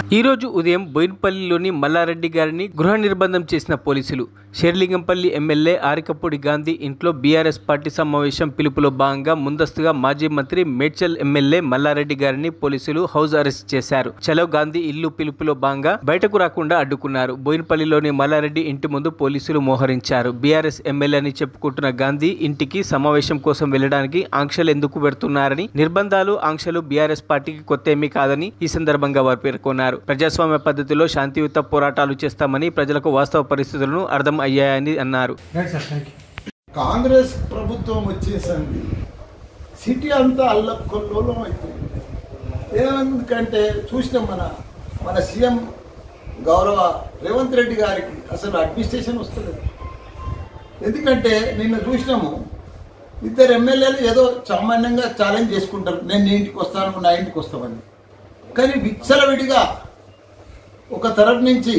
ఈ రోజు ఉదయం బోయిన్పల్లిలోని మల్లారెడ్డి గారిని గృహ నిర్బంధం చేసిన పోలీసులు షేర్లింగంపల్లి ఎమ్మెల్యే ఆరికపూడి గాంధీ ఇంట్లో బీఆర్ఎస్ పార్టీ సమావేశం పిలుపులో భాగంగా ముందస్తుగా మాజీ మంత్రి మేడ్చల్ ఎమ్మెల్యే మల్లారెడ్డి గారిని పోలీసులు హౌస్ అరెస్ట్ చేశారు చలో గాంధీ ఇల్లు పిలుపులో భాగంగా బయటకు రాకుండా అడ్డుకున్నారు బోయిన్పల్లిలోని మల్లారెడ్డి ఇంటి ముందు పోలీసులు మోహరించారు బీఆర్ఎస్ ఎమ్మెల్యే అని చెప్పుకుంటున్న గాంధీ ఇంటికి సమావేశం కోసం వెళ్లడానికి ఆంక్షలు ఎందుకు పెడుతున్నారని నిర్బంధాలు ఆంక్షలు బీఆర్ఎస్ పార్టీకి కొత్త ఏమీ కాదని ఈ సందర్భంగా వారు పేర్కొన్నారు ప్రజాస్వామ్య పద్ధతిలో శాంతియుత పోరాటాలు చేస్తామని ప్రజలకు వాస్తవ పరిస్థితులను అర్థం అయ్యాయని అన్నారు right sir thank you Congress ప్రభుత్వం వచ్చేసింది సిటీ అంతా అల్లకొల్లోలం అయిపోయింది ఎందుకంటే చూసినాం మన మన సీఎం గౌరవ రేవంత్ రెడ్డి గారికి అసలు అడ్మినిస్ట్రేషన్ వస్తుంది ఎందుకంటే నిన్న చూసినాము ఇద్దరు ఎమ్మెల్యేలు ఏదో సామాన్యంగా ఛాలెంజ్ చేసుకుంటారు నేను నీ ఇంటికి వస్తాను నా ఇంటికి వస్తామని కానీ విచ్చలవిడిగా ఒక తరఫు నుంచి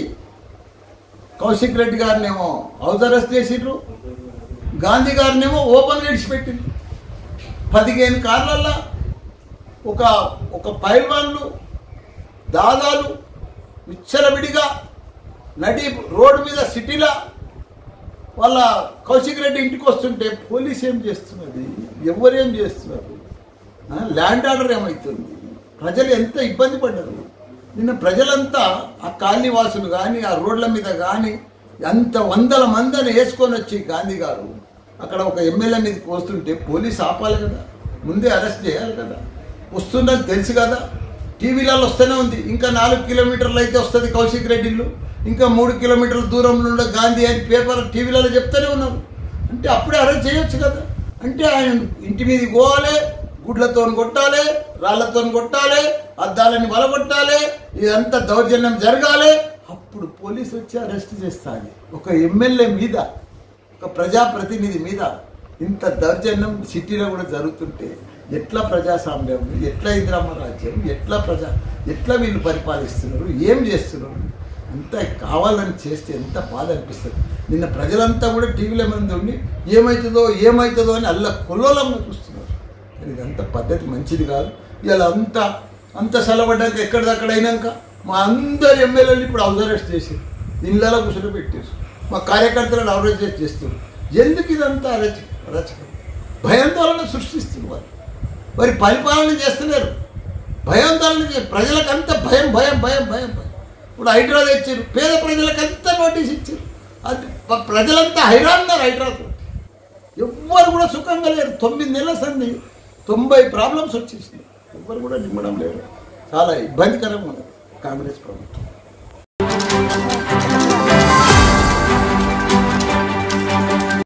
కౌశిక్ రెడ్డి గారినేమో హౌస్ అరెస్ట్ చేసిండ్రు గాంధీ గారినేమో ఓపెన్ విడిచిపెట్టింది పదిహేను కార్లల్లో ఒక ఒక పైల్వాన్లు దాదాలు విచ్చలవిడిగా నడి రోడ్డు మీద సిటీలో వాళ్ళ కౌశిక్ రెడ్డి ఇంటికి వస్తుంటే పోలీస్ ఏం చేస్తున్నది ఎవరేం చేస్తున్నారు ఆ, ల్యాండ్ ఆర్డర్ ఏమవుతుంది ప్రజలు ఎంత ఇబ్బంది పడ్డారు నిన్న ప్రజలంతా ఆ కాలనీ వాసులు కానీ ఆ రోడ్ల మీద కానీ అంత వందల మందిని వేసుకొని వచ్చి గాంధీ గారు అక్కడ ఒక ఎమ్మెల్యే మీదకి వస్తుంటే పోలీస్ ఆపాలి కదా ముందే అరెస్ట్ చేయాలి కదా వస్తుందని తెలుసు కదా టీవీలలో వస్తూనే ఉంది ఇంకా నాలుగు కిలోమీటర్లు అయితే వస్తుంది కౌశిక్ రెడ్డి ఇల్లు ఇంకా మూడు కిలోమీటర్ల దూరంలో ఉండే గాంధీ అని పేపర్ టీవీలలో చెప్తూనే ఉన్నారు అంటే అప్పుడే అరెస్ట్ చేయొచ్చు కదా అంటే ఆయన ఇంటి మీదకి పోవాలి గుడ్లతో కొట్టాలి రాళ్లతో కొట్టాలి అద్దాలని వలగొట్టాలి ఇదంతా దౌర్జన్యం జరగాలి అప్పుడు పోలీసు వచ్చి అరెస్ట్ చేస్తాను ఒక ఎమ్మెల్యే మీద ఒక ప్రజాప్రతినిధి మీద ఇంత దౌర్జన్యం సిటీలో కూడా జరుగుతుంటే ఎట్లా ప్రజాస్వామ్యం ఎట్లా ఇందిరమ్మ రాజ్యం ఎట్లా ప్రజా ఎట్లా వీళ్ళు పరిపాలిస్తున్నారు ఏం చేస్తున్నారు అంత కావాలని చేస్తే ఎంత బాధ అనిపిస్తుంది నిన్న ప్రజలంతా కూడా టీవీల మీద ఉండి ఏమవుతుందో ఏమవుతుందో అని అల్ల కొల్లోలంగా చూస్తున్నారు కానీ ఇదంతా పద్ధతి మంచిది కాదు ఇలా అంతా అంత సెలబడ్డాక ఎక్కడిదక్కడ అయినాక మా అందరు ఎమ్మెల్యేలు ఇప్పుడు హౌస్ అరెస్ట్ చేసి ఇళ్ళలో కూర్చొని పెట్టేసి మా కార్యకర్తలను అరెస్ట్ చేస్తారు ఎందుకు ఇదంతా అరచ అరచకం భయాందోళన సృష్టిస్తున్నారు మరి పరిపాలన చేస్తున్నారు భయాందోళన చే- ప్రజలకంతా భయం భయం భయం భయం భయం ఇప్పుడు హైడ్రా తెచ్చారు పేద ప్రజలకంతా నోటీస్ ఇచ్చారు అది ప- ప్రజలంతా హైరాన్నారు హైడ్రాతో ఎవ్వరు కూడా సుఖంగా లేరు తొమ్మిది నెలల సంది తొంభై ప్రాబ్లమ్స్ వచ్చేసినాయి ఎవ్వరు కూడా నిమ్మడం లేరు చాలా ఇబ్బందికరంగా ఉన్నది కాంగ్రెస్ ప్రభుత్వం